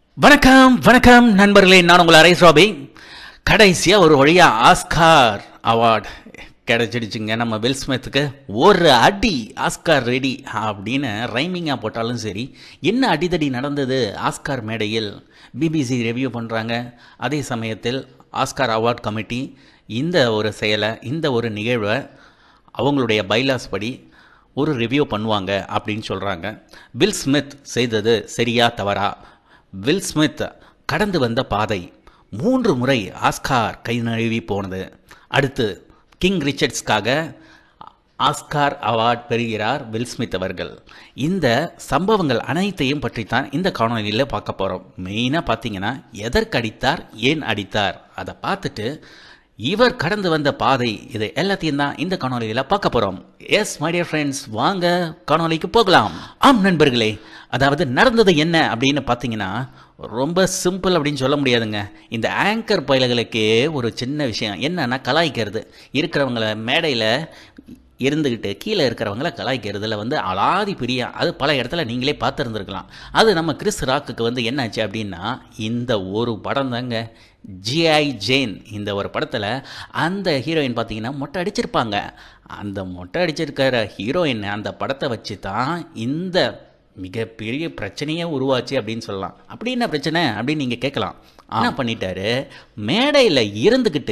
வணக்கம் வணக்கம் நண்பர்களே நான் உங்கள் அரை ராபி கடைசியாக ஒரு வழியாக ஆஸ்கார் அவார்ட் கிடைச்சிடுச்சுங்க நம்ம வில் ஸ்மித்துக்கு ஒரு அடி ஆஸ்கார் ரெடி அப்படின்னு ரைமிங்காக போட்டாலும் சரி என்ன அடிதடி நடந்தது ஆஸ்கார் மேடையில் பிபிசி ரிவ்யூ பண்ணுறாங்க அதே சமயத்தில் ஆஸ்கார் அவார்ட் கமிட்டி இந்த ஒரு செயலை இந்த ஒரு நிகழ்வை அவங்களுடைய பைலாஸ் படி ஒரு ரிவ்யூ பண்ணுவாங்க அப்படின்னு சொல்கிறாங்க வில் ஸ்மித் செய்தது சரியா தவறா வில் ஸ்மித் கடந்து வந்த பாதை மூன்று முறை ஆஸ்கார் கை நழுவி போனது அடுத்து கிங் ரிச்சர்ட்ஸ்க்காக ஆஸ்கார் அவார்ட் பெறுகிறார் வில் ஸ்மித் அவர்கள் இந்த சம்பவங்கள் அனைத்தையும் பற்றித்தான் இந்த காணொலியில் பார்க்க போகிறோம் மெயினாக பார்த்தீங்கன்னா எதற்கு அடித்தார் ஏன் அடித்தார் அதை பார்த்துட்டு இவர் கடந்து வந்த பாதை இது எல்லாத்தையும் தான் இந்த காணொலியில் பார்க்க போகிறோம் எஸ் மை டியர் ஃப்ரெண்ட்ஸ் வாங்க காணொலிக்கு போகலாம் ஆம் நண்பர்களே அதாவது நடந்தது என்ன அப்படின்னு பார்த்தீங்கன்னா ரொம்ப சிம்பிள் அப்படின்னு சொல்ல முடியாதுங்க இந்த ஆங்கர் பயல்களுக்கே ஒரு சின்ன விஷயம் என்னன்னா கலாய்க்கிறது இருக்கிறவங்கள மேடையில் இருந்துக்கிட்டு கீழே இருக்கிறவங்கள கலாய்க்கிறதுல வந்து அலாதி பிரியம் அது பல இடத்துல நீங்களே பார்த்துருந்துருக்கலாம் அது நம்ம கிறிஸ் ராக்குக்கு வந்து என்னாச்சு அப்படின்னா இந்த ஒரு படம் தாங்க ஜிஐ ஜெயின் இந்த ஒரு படத்தில் அந்த ஹீரோயின் பார்த்தீங்கன்னா மொட்டை அடிச்சிருப்பாங்க அந்த மொட்டை அடிச்சிருக்கிற ஹீரோயின் அந்த படத்தை வச்சு தான் இந்த மிகப்பெரிய பிரச்சனையே உருவாச்சு அப்படின்னு சொல்லலாம் அப்படி என்ன பிரச்சனை அப்படின்னு நீங்கள் கேட்கலாம் என்ன பண்ணிட்டாரு மேடையில் இருந்துக்கிட்டு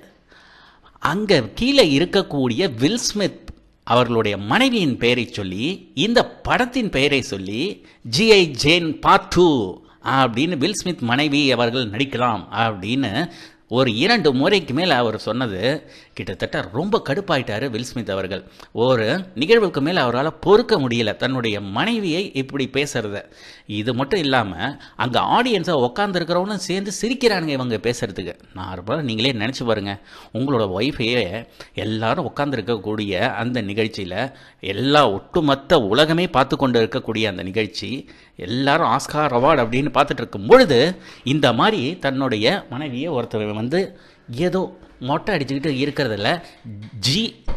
அங்கே கீழே இருக்கக்கூடிய வில் ஸ்மித் அவர்களுடைய மனைவியின் பெயரை சொல்லி இந்த படத்தின் பெயரை சொல்லி ஜிஐ ஜேன் பார்ட் டூ அப்படின்னு வில் ஸ்மித் மனைவி அவர்கள் நடிக்கலாம் அப்படின்னு ஒரு இரண்டு முறைக்கு மேலே அவர் சொன்னது கிட்டத்தட்ட ரொம்ப கடுப்பாயிட்டாரு வில் ஸ்மித் அவர்கள் ஒரு நிகழ்வுக்கு மேலே அவரால் பொறுக்க முடியல தன்னுடைய மனைவியை இப்படி பேசுறத இது மட்டும் இல்லாமல் அங்கே ஆடியன்ஸை உட்காந்துருக்கிறவனும் சேர்ந்து சிரிக்கிறானுங்க இவங்க பேசுறதுக்கு நார்மலாக நீங்களே நினச்சி பாருங்க உங்களோட ஒய்ஃபையே எல்லாரும் உட்காந்துருக்கக்கூடிய அந்த நிகழ்ச்சியில் எல்லா ஒட்டுமொத்த உலகமே பார்த்து கொண்டு இருக்கக்கூடிய அந்த நிகழ்ச்சி எல்லாரும் ஆஸ்கார் அவார்டு அப்படின்னு பார்த்துட்டு இருக்கும் பொழுது இந்த மாதிரி தன்னுடைய மனைவியை ஒருத்தர் வந்து ஏதோ மொட்டை அடிச்சுக்கிட்டு இருக்கிறதில்ல ஜி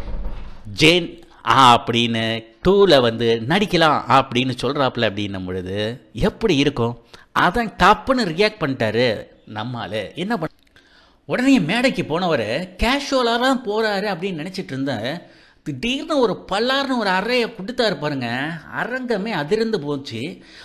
ஜேன் ஆ அப்படின்னு டூவில் வந்து நடிக்கலாம் அப்படின்னு சொல்கிறாப்புல அப்படின்னும் பொழுது எப்படி இருக்கும் அதான் டப்புன்னு ரியாக்ட் பண்ணிட்டாரு நம்மால் என்ன பண்ண உடனே மேடைக்கு போனவர் கேஷுவலாக தான் போகிறாரு அப்படின்னு நினச்சிட்டு இருந்தேன் திடீர்னு ஒரு பல்லார்னு ஒரு அறையை கொடுத்தாரு பாருங்க அரங்கமே அதிர்ந்து போச்சு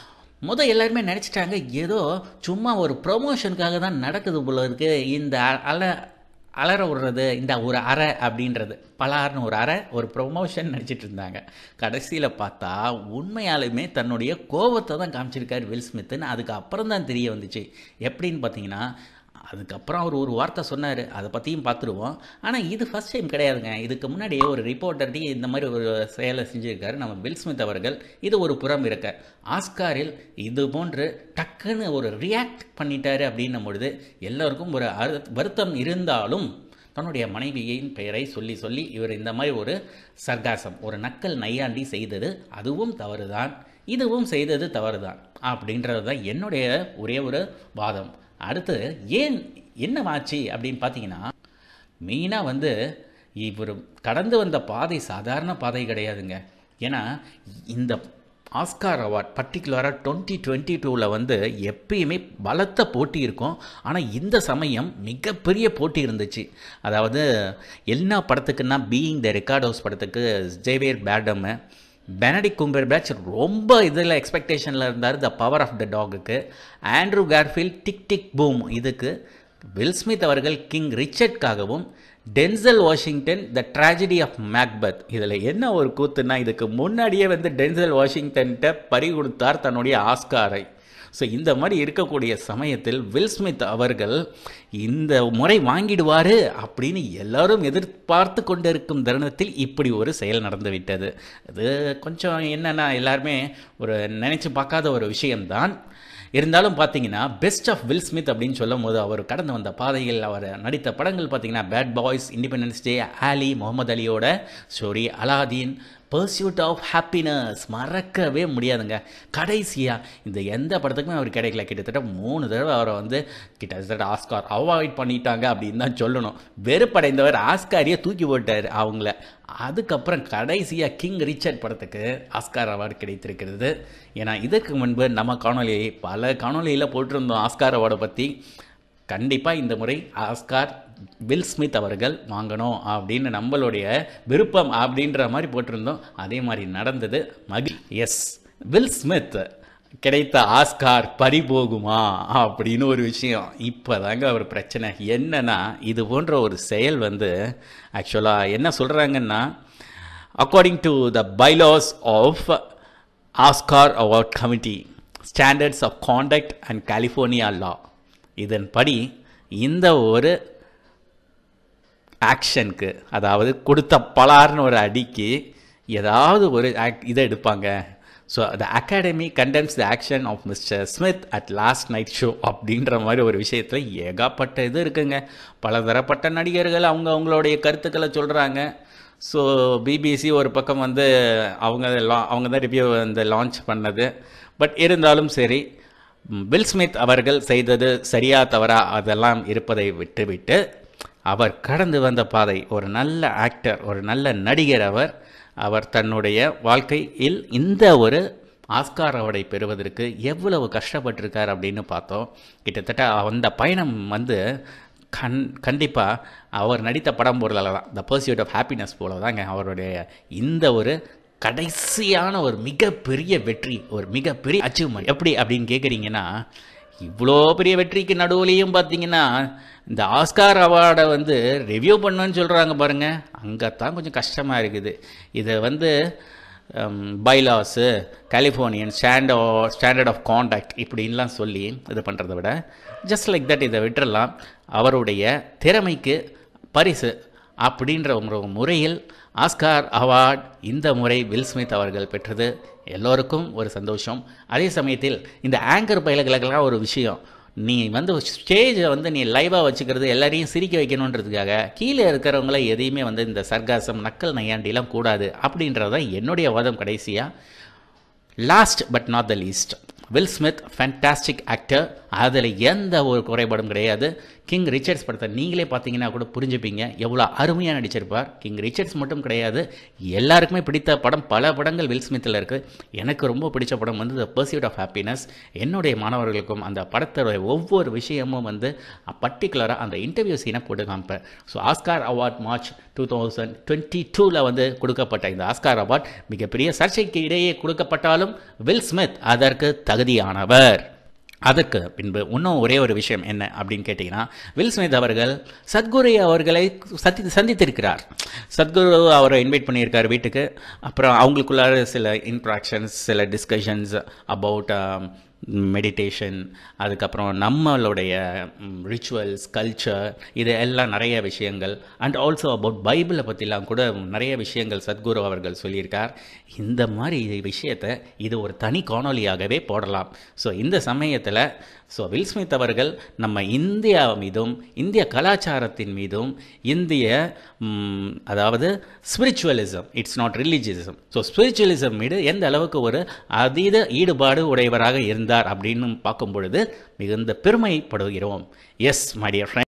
முத எல்லாருமே நினச்சிட்டாங்க ஏதோ சும்மா ஒரு ப்ரொமோஷனுக்காக தான் நடக்குது போல இருக்கு இந்த அல அலற விடுறது இந்த ஒரு அறை அப்படின்றது பலார்னு ஒரு அறை ஒரு ப்ரொமோஷன் நடிச்சிட்டு இருந்தாங்க கடைசியில் பார்த்தா உண்மையாலுமே தன்னுடைய கோபத்தை தான் காமிச்சிருக்காரு வில் ஸ்மித்துன்னு அதுக்கு அப்புறம் தான் தெரிய வந்துச்சு எப்படின்னு பார்த்தீங்கன்னா அதுக்கப்புறம் அவர் ஒரு வார்த்தை சொன்னார் அதை பற்றியும் பார்த்துருவோம் ஆனால் இது ஃபஸ்ட் டைம் கிடையாதுங்க இதுக்கு முன்னாடியே ஒரு ரிப்போர்ட்டர்டி இந்த மாதிரி ஒரு செயலை செஞ்சுருக்காரு நம்ம பில் ஸ்மித் அவர்கள் இது ஒரு புறம் இருக்க ஆஸ்காரில் இது போன்று டக்குன்னு ஒரு ரியாக்ட் பண்ணிட்டாரு அப்படின்னும் பொழுது எல்லோருக்கும் ஒரு அரு வருத்தம் இருந்தாலும் தன்னுடைய மனைவியின் பெயரை சொல்லி சொல்லி இவர் இந்த மாதிரி ஒரு சர்க்காசம் ஒரு நக்கல் நையாண்டி செய்தது அதுவும் தவறுதான் இதுவும் செய்தது தவறுதான் அப்படின்றது தான் என்னுடைய ஒரே ஒரு வாதம் அடுத்து ஏன் என்னவாச்சு அப்படின்னு பார்த்தீங்கன்னா மெயினாக வந்து இவர் கடந்து வந்த பாதை சாதாரண பாதை கிடையாதுங்க ஏன்னா இந்த ஆஸ்கார் அவார்ட் பர்டிகுலராக டுவெண்ட்டி டுவெண்ட்டி டூவில் வந்து எப்பயுமே பலத்த போட்டி இருக்கும் ஆனால் இந்த சமயம் மிகப்பெரிய போட்டி இருந்துச்சு அதாவது என்ன படத்துக்குன்னா பீயிங் த ரெக்கார்ட் ஹவுஸ் படத்துக்கு Javier Bardem Benedict Cumberbatch ரொம்ப இதில் எக்ஸ்பெக்டேஷனில் இருந்தார் த பவர் ஆஃப் த டாகுக்கு Andrew Garfield tick tick boom இதுக்கு வில் ஸ்மித் அவர்கள் கிங் ரிச்சர்ட்காகவும் Denzel Washington the tragedy of Macbeth இதில் என்ன ஒரு கூத்துனா இதுக்கு முன்னாடியே வந்து டென்சல் வாஷிங்டன்கிட்ட பறி கொடுத்தார் தன்னுடைய ஆஸ்காரை ஸோ இந்த மாதிரி இருக்கக்கூடிய சமயத்தில் வில் ஸ்மித் அவர்கள் இந்த முறை வாங்கிடுவார் அப்படின்னு எல்லாரும் எதிர்பார்த்து கொண்டிருக்கும் தருணத்தில் இப்படி ஒரு செயல் நடந்து விட்டது அது கொஞ்சம் என்னென்னா எல்லாருமே ஒரு நினச்சி பார்க்காத ஒரு விஷயம்தான் இருந்தாலும் பார்த்தீங்கன்னா பெஸ்ட் ஆஃப் வில் ஸ்மித் அப்படின்னு சொல்லும் போது அவர் கடந்து வந்த பாதைகள் அவர் நடித்த படங்கள் பார்த்தீங்கன்னா bad boys independence day Ali Muhammad அலியோட story Aladdin pursuit of happiness மறக்கவே முடியாதுங்க கடைசியாக இந்த எந்த படத்துக்குமே அவர் கிடைக்கல கிட்டத்தட்ட மூணு தடவை அவரை வந்து கிட்டத்தட்ட ஆஸ்கார் அவாய்ட் பண்ணிட்டாங்க அப்படின்னு தான் சொல்லணும் வெறுப்படைந்தவர் ஆஸ்காரியை தூக்கி போட்டார் அவங்கள அதுக்கப்புறம் கடைசியாக கிங் ரிச்சர்ட் படத்துக்கு ஆஸ்கார் அவார்டு கிடைத்திருக்கிறது ஏன்னா இதற்கு முன்பு நம்ம காணொலி பல காணொலியில் போட்டிருந்தோம் ஆஸ்கார் அவார்டை பற்றி கண்டிப்பாக இந்த முறை ஆஸ்கார் வில் ஸ்மித் அவர்கள் வாங்கணும் அப்படின்னு நம்மளுடைய விருப்பம் அப்படின்ற மாதிரி போட்டிருந்தோம் அதே மாதிரி நடந்தது மகி எஸ் வில் ஸ்மித் கிடைத்த ஆஸ்கார் பறிபோகுமா அப்படின்னு ஒரு விஷயம் இப்போ தாங்க ஒரு பிரச்சனை என்னன்னா இது போன்ற ஒரு செயல் வந்து ஆக்சுவலாக என்ன சொல்கிறாங்கன்னா according to the bylaws of Oscar award committee standards of conduct and California law இதன்படி இந்த ஒரு ஆக்ஷனுக்கு அதாவது கொடுத்த பலார்னு ஒரு அடிக்கு ஏதாவது ஒரு ஆக்ட் இதை எடுப்பாங்க so the academy condemns the action of Mr Smith at last night show அப்படின்ற மாதிரி ஒரு விஷயத்தில் ஏகப்பட்ட இது இருக்குங்க பலதரப்பட்ட நடிகர்கள் அவங்க அவங்களுடைய கருத்துக்களை சொல்கிறாங்க ஸோ பிபிசி ஒரு பக்கம் வந்து அவங்க லா அவங்க தான் ரிவ்யூ அந்த லான்ச் பண்ணது பட் இருந்தாலும் சரி வில் ஸ்மித் அவர்கள் செய்தது சரியா தவறா அதெல்லாம் இருப்பதை விட்டுவிட்டு அவர் கடந்து வந்த பாதை ஒரு நல்ல ஆக்டர் ஒரு நல்ல நடிகர் அவர் அவர் தன்னுடைய வாழ்க்கையில் இந்த ஒரு ஆஸ்கார் அவார்டை பெறுவதற்கு எவ்வளவு கஷ்டப்பட்டிருக்கார் அப்படின்னு பார்த்தோம் கிட்டத்தட்ட அந்த பயணம் வந்து கண் கண்டிப்பாக அவர் நடித்த படம் பொருளால் தான் த பர்சியூட் ஆஃப் ஹாப்பினஸ் போல தாங்க அவருடைய இந்த ஒரு கடைசியான ஒரு மிகப்பெரிய வெற்றி ஒரு மிகப்பெரிய அச்சீவ்மெண்ட் எப்படி அப்படின்னு கேட்குறீங்கன்னா இவ்வளோ பெரிய வெற்றிக்கு நடுவுலையும் பார்த்தீங்கன்னா இந்த ஆஸ்கார் அவார்டை வந்து ரிவ்யூ பண்ணுன்னு சொல்கிறாங்க பாருங்கள் அங்கே தான் கொஞ்சம் கஷ்டமாக இருக்குது இதை வந்து பைலாஸு கலிஃபோர்னியன் ஸ்டாண்டோ ஸ்டாண்டர்ட் ஆஃப் காண்டாக்ட் இப்படின்லாம் சொல்லி இது பண்ணுறத விட ஜஸ்ட் லைக் தட் இதை விட்டுறலாம் அவருடைய திறமைக்கு பரிசு அப்படின்ற ஒரு முறையில் ஆஸ்கார் அவார்ட் இந்த முறை வில் ஸ்மித் அவர்கள் பெற்றது எல்லோருக்கும் ஒரு சந்தோஷம் அதே சமயத்தில் இந்த ஆங்கர் பயில்களுக்கெல்லாம் ஒரு விஷயம் நீ வந்து ஸ்டேஜை வந்து நீ லைவாக வச்சுக்கிறது எல்லாரையும் சிரிக்க வைக்கணுன்றதுக்காக கீழே இருக்கிறவங்கள எதையுமே வந்து இந்த சர்க்காசம் நக்கல் நையாண்டிலாம் கூடாது அப்படின்றது தான் என்னுடைய வாதம் கடைசியாக last but not the least Will Smith fantastic actor அதில் எந்த ஒரு குறைபாடும் கிடையாது கிங் ரிச்சர்ட்ஸ் படத்தை நீங்களே பார்த்தீங்கன்னா கூட புரிஞ்சுப்பீங்க எவ்வளோ அருமையாக நடிச்சிருப்பார் கிங் ரிச்சர்ட்ஸ் மட்டும் கிடையாது எல்லாருக்குமே பிடித்த படம் பல படங்கள் வில் ஸ்மித்தில் இருக்குது எனக்கு ரொம்ப பிடிச்ச படம் வந்து த பர்சியூட் ஆஃப் ஹாப்பினஸ் என்னுடைய மாணவர்களுக்கும் அந்த படத்தோட ஒவ்வொரு விஷயமும் வந்து பர்டிகுலராக அந்த இன்டர்வியூ சீனை போட்டு காமிப்பேன் so Oscar award March two thousand twenty டூவில் வந்து கொடுக்கப்பட்ட இந்த ஆஸ்கார் அவார்ட் மிகப்பெரிய சர்ச்சைக்கு இடையே கொடுக்கப்பட்டாலும் வில் ஸ்மித் அதற்கு தகுதியானவர் அதற்கு பின்பு இன்னும் ஒரே ஒரு விஷயம் என்ன அப்படின்னு கேட்டிங்கன்னா வில் ஸ்மித் அவர்கள் சத்குரு அவர்களை சத்தி சந்தித்திருக்கிறார் சத்குரு அவரை இன்வைட் பண்ணியிருக்கார் வீட்டுக்கு அப்புறம் அவங்களுக்குள்ளார சில இன்ட்ராக்ஷன்ஸ் சில டிஸ்கஷன்ஸ் அபவுட் மெடிடேஷன் அதுக்கப்புறம் நம்மளுடைய ரிச்சுவல்ஸ் கல்ச்சர் இது எல்லாம் நிறைய விஷயங்கள் அண்ட் ஆல்சோ அபவுட் பைபிளை பற்றிலாம் கூட நிறைய விஷயங்கள் சத்குரு அவர்கள் சொல்லியிருக்கார் இந்த மாதிரி விஷயத்தை இது ஒரு தனி காணொலியாகவே போடலாம் ஸோ இந்த சமயத்தில் ஸோ வில் ஸ்மித் அவர்கள் நம்ம இந்தியா மீதும் இந்திய கலாச்சாரத்தின் மீதும் இந்திய அதாவது spiritualism it's not religiousism so spiritualism மீது எந்த அளவுக்கு ஒரு அதீத ஈடுபாடு உடையவராக இருந்தார் அப்படின்னு பார்க்கும் பொழுது மிகுந்த பெருமைப்படுகிறோம் எஸ் மை டியர் ஃப்ரெண்ட்